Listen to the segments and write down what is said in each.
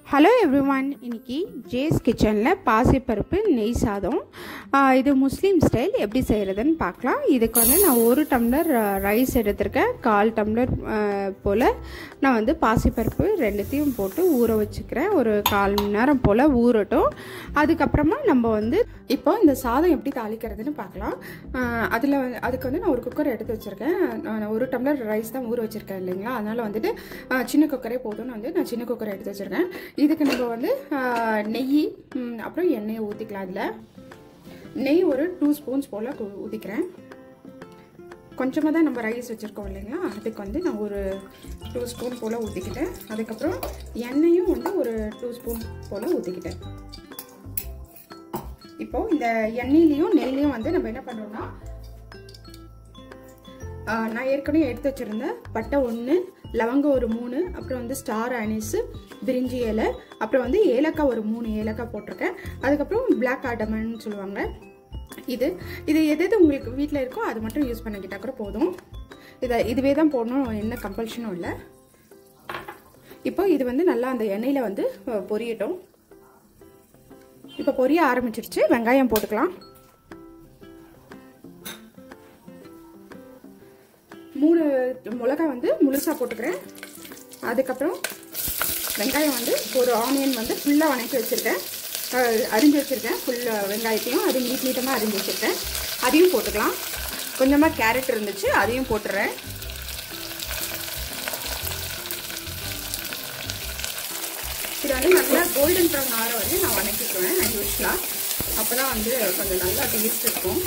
hello everyone இன்னைக்கு ஜேஸ் கிச்சனில் பாசிப்பருப்பு நெய் சாதம் ஆ, இது முஸ்லீம் ஸ்டைல் எப்படி செய்கிறதுன்னு பார்க்கலாம் இதுக்கு வந்து நான் ஒரு டம்ளர் ரைஸ் எடுத்திருக்கேன் கால் டம்ளர் போல் நான் வந்து பாசிப்பருப்பு ரெண்டுத்தையும் போட்டு ஊற வச்சுக்கிறேன் ஒரு கால் மணி நேரம் போல் ஊறட்டும் அதுக்கப்புறமா நம்ம வந்து இப்போ இந்த சாதம் எப்படி தாளிக்கிறதுன்னு பார்க்கலாம் அதில் அதுக்கு வந்து நான் ஒரு குக்கர் எடுத்து வச்சுருக்கேன் நான் ஒரு டம்ளர் ரைஸ் தான் ஊற வச்சுருக்கேன் இல்லைங்களா அதனால் வந்துட்டு ஆ, சின்ன குக்கரே போதும்னு வந்து நான் சின்ன குக்கர் எடுத்து வச்சுருக்கேன் இதுக்கு நம்ம வந்து ஆ, நெய் ம், அப்புறம் எண்ணெயை ஊற்றிக்கலாம் அதில் நெய் ஒரு டூ ஸ்பூன்ஸ் போல் ஊற்றிக்கிறேன் கொஞ்சமாக தான் நம்ம ரைஸ் வச்சுருக்கோம் இல்லைங்களா அதுக்கு வந்து நான் ஒரு டூ ஸ்பூன் போல் ஊற்றிக்கிட்டேன் அதுக்கப்புறம் எண்ணெயும் வந்து ஒரு டூ ஸ்பூன் போல் ஊற்றிக்கிட்டேன் இப்போ இந்த எண்ணெயிலையும் நெய்லையும் வந்து நம்ம என்ன பண்ணுறோம்னா ஆஹ் நான் ஏற்கனவே எடுத்து வச்சிருந்த பட்டை ஒன்று லவங்கம் ஒரு மூணு அப்புறம் வந்து ஸ்டார் அனிஸு பிரிஞ்சி இலை அப்புறம் வந்து ஏலக்காய் ஒரு மூணு ஏலக்காய் போட்டிருக்கேன் அதுக்கப்புறம் பிளாக் கார்டமன் சொல்லுவாங்க இது இது எது எது உங்களுக்கு வீட்டில் இருக்கோ அது மட்டும் யூஸ் பண்ணிக்கிட்டா கூட போதும் இதை இதுவே தான் போடணும் எந்த கம்பல்ஷனும் இல்லை இப்போ இது வந்து நல்லா அந்த எண்ணெயில் வந்து அஹ், பொரியட்டும் இப்போ பொரிய ஆரம்பிச்சிருச்சு வெங்காயம் போட்டுக்கலாம் மூணு மிளகாய் வந்து முழுசாக போட்டுக்கிறேன் அதுக்கப்புறம் வெங்காயம் வந்து ஒரு ஆனியன் வந்து ஃபுல்லாக வணக்கி வச்சுருக்கேன் அஹ், அரிஞ்சு வச்சுருக்கேன் ஃபுல் வெங்காயத்தையும் அது நீட் நீட்டமாக அரிஞ்சு வச்சுருக்கேன் அதையும் போட்டுக்கலாம் கொஞ்சமாக கேரட் இருந்துச்சு அதையும் போட்டுறேன் இது வந்து நல்லா கோல்டன் ப்ரௌன் ஆற வந்து நான் வணக்கிக்குவேன் நான் யூஸ்வலாக அப்போ தான் வந்து கொஞ்சம் நல்லா டேஸ்ட் இருக்கும்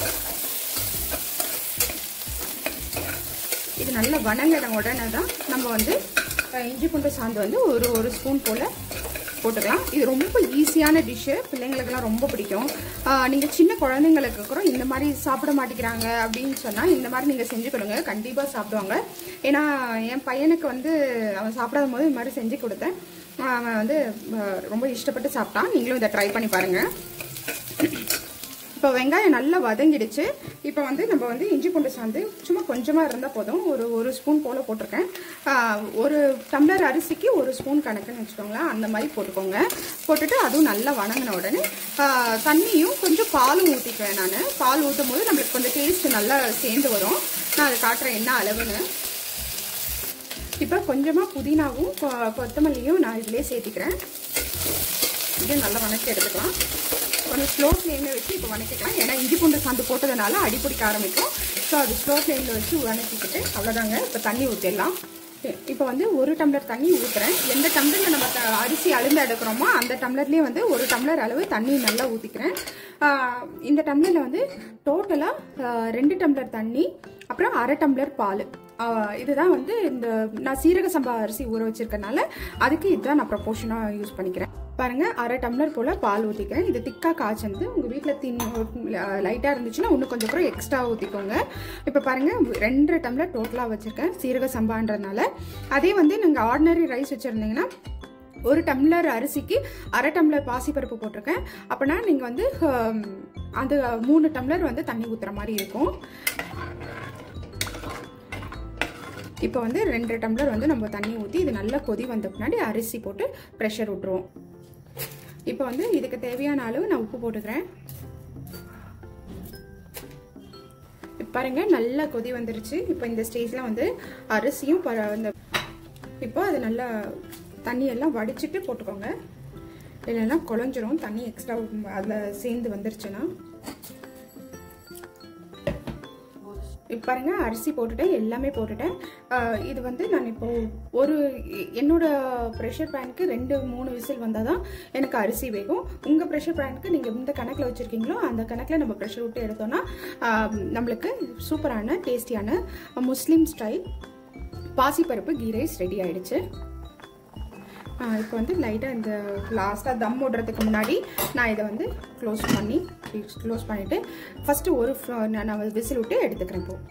இது நல்லா வணங்கின உடனே தான் நம்ம வந்து அஹ், இஞ்சி பூண்டு சாந்து வந்து ஒரு ஒரு ஸ்பூன் போல் போட்டுக்கலாம் இது ரொம்ப ஈஸியான டிஷ்ஷு பிள்ளைங்களுக்கெல்லாம் ரொம்ப பிடிக்கும் நீங்கள் சின்ன குழந்தைங்களுக்கு கூட இந்த மாதிரி சாப்பிட மாட்டேங்கிறாங்க அப்படின்னு சொன்னால் இந்த மாதிரி நீங்கள் செஞ்சு கொடுங்க கண்டிப்பாக சாப்பிடுவாங்க ஏன்னா என் பையனுக்கு வந்து அவன் சாப்பிடாத போது இந்த மாதிரி செஞ்சு கொடுத்தேன் அஹ், அவன் வந்து அஹ், ரொம்ப இஷ்டப்பட்டு சாப்பிட்டான் நீங்களும் இதை ட்ரை பண்ணி பாருங்கள் இப்போ வெங்காயம் நல்லா வதங்கிடுச்சு இப்போ வந்து நம்ம வந்து இஞ்சி பூண்டு சாந்து சும்மா கொஞ்சமாக இருந்தால் போதும் ஒரு ஒரு ஸ்பூன் போல் போட்டிருக்கேன் ஆஹ் ஒரு டம்ளர் அரிசிக்கு ஒரு ஸ்பூன் கணக்குன்னு வச்சுக்கோங்களேன் அந்த மாதிரி போட்டுக்கோங்க போட்டுட்டு அதுவும் நல்லா வணங்கின உடனே ஆஹ் தண்ணியும் கொஞ்சம் பாலும் ஊற்றிக்குவேன் நான் பால் ஊற்றும் போது நம்மளுக்கு கொஞ்சம் டேஸ்ட் நல்லா சேர்ந்து வரும் நான் அதை காட்டுறேன் என்ன அளவுன்னு இப்போ கொஞ்சமாக புதினாவும் கொ- கொத்தமல்லியும் நான் இதிலே சேர்த்திக்கிறேன் இதையும் நல்லா வணக்கி எடுத்துக்கலாம் கொஞ்சம் ஸ்லோ ஃப்ளேமில் வச்சு இப்போ வணக்கிக்கலாம் ஏன்னா இஞ்சி பூண்டு சாந்து போட்டதுனால அடி பிடிக்க ஆரம்பிக்கும் ஸோ அது ஸ்லோ ஃப்ளேமில் வச்சு வணக்கிக்கிட்டு அவ்வளோதாங்க இப்போ தண்ணி ஊற்றிடலாம் இப்போ வந்து ஒரு டம்ளர் தண்ணி ஊற்றுறேன் எந்த டம்ளரில் நம்ம த- அரிசி அழுந்து எடுக்கிறோமோ அந்த டம்ளர்லேயே வந்து ஒரு டம்ளர் அளவு தண்ணி நல்லா ஊற்றிக்கிறேன் இந்த டம்ளரில் வந்து டோட்டலாக ரெண்டு டம்ளர் தண்ணி அப்புறம் அரை டம்ளர் பால் ஆஹ் இதுதான் வந்து இந்த நான் சீரக சம்பா அரிசி ஊற வச்சிருக்கனால அதுக்கு இதுதான் நான் ப்ரொபோஷனாக யூஸ் பண்ணிக்கிறேன் பாருங்க அரை டம்ளர் போல் பால் ஊற்றிக்கிறேன் இது திக்காக காய்ச்சந்து உங்கள் வீட்டில் தின் லைட்டாக இருந்துச்சுன்னா இன்னும் கொஞ்சம் கூட எக்ஸ்ட்ரா ஊற்றிக்கோங்க இப்போ பாருங்க ரெண்டரை டம்ளர் டோட்டலாக வச்சுருக்கேன் சீரக சம்பான்றதுனால அதே வந்து நீங்கள் ஆர்டினரி ரைஸ் வச்சுருந்தீங்கன்னா ஒரு டம்ளர் அரிசிக்கு அரை டம்ளர் பாசிப்பருப்பு போட்டிருக்கேன் அப்போனா நீங்கள் வந்து ஹம், அந்த மூணு டம்ளர் வந்து தண்ணி ஊற்றுற மாதிரி இருக்கும் இப்போ வந்து ரெண்டு டம்ளர் வந்து நம்ம தண்ணி ஊற்றி இது நல்லா கொதி வந்த பின்னாடி அரிசி போட்டு ப்ரெஷர் விட்ருவோம் இப்போ வந்து இதுக்கு தேவையான அளவு நான் உப்பு போட்டுக்கிறேன் இப்ப பாருங்க நல்லா கொதி வந்துருச்சு இப்போ இந்த ஸ்டேஜில் வந்து அரிசியும் ப- இந்த இப்போ அது நல்லா தண்ணியெல்லாம் வடிச்சிட்டு போட்டுக்கோங்க இல்லைன்னா குழஞ்சிரும் தண்ணி எக்ஸ்ட்ரா அதில் சேர்ந்து வந்துருச்சுன்னா இப்போ பாருங்க அரிசி போட்டுட்டேன் எல்லாமே போட்டுட்டேன் ஆஹ் இது வந்து நான் இப்போ ஒரு என்னோட ப்ரெஷர் பேனுக்கு ரெண்டு மூணு விசில் வந்தால் தான் எனக்கு அரிசி வேகும் உங்கள் ப்ரெஷர் பேனுக்கு நீங்கள் எந்த கணக்கில் வச்சுருக்கீங்களோ அந்த கணக்கில் நம்ம ப்ரெஷர் விட்டு எடுத்தோம்னா ஆஹ் நம்மளுக்கு சூப்பரான டேஸ்டியான முஸ்லீம் ஸ்டைல் பாசிப்பருப்பு கீ ரைஸ் ரெடி ஆயிடுச்சு இப்போ வந்து லைட்டாக இந்த லாஸ்ட்டாக தம் ஓடுறதுக்கு முன்னாடி நான் இதை வந்து க்ளோஸ் பண்ணி க்ளோஸ் பண்ணிவிட்டு ஃபஸ்ட்டு ஒரு fl- நான் நான் விசில் விட்டு எடுத்துக்கிறேன் இப்போ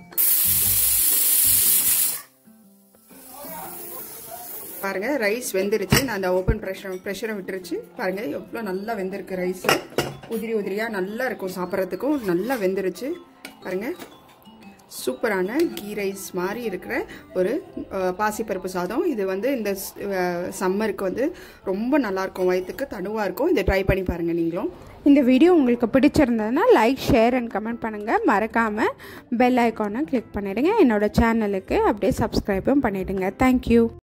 பாருங்க ரைஸ் வெந்துருச்சு நான் அந்த ஓப்பன் ப்ரெஷர் ப்ரெஷரை விட்டுருச்சு பாருங்க எவ்வளோ நல்லா வெந்திருக்கு ரைஸ் உதிரி உதிரியாக நல்லா இருக்கும் சாப்பிட்றதுக்கும் நல்லா வெந்துருச்சு பாருங்க சூப்பரான கீ ரைஸ் மாதிரி இருக்கிற ஒரு அஹ், பாசிப்பருப்பு சாதம் இது வந்து இந்த சம்மருக்கு வந்து ரொம்ப நல்லாயிருக்கும் வயிற்றுக்கு தனுவாக இருக்கும் இதை ட்ரை பண்ணி பாருங்கள் நீங்களும் இந்த வீடியோ உங்களுக்கு பிடிச்சிருந்ததுன்னா லைக் ஷேர் அண்ட் கமெண்ட் பண்ணுங்கள் மறக்காமல் பெல் ஐக்கானை கிளிக் பண்ணிவிடுங்க என்னோட சேனலுக்கு அப்படியே சப்ஸ்கிரைபும் பண்ணிவிடுங்க தேங்க்யூ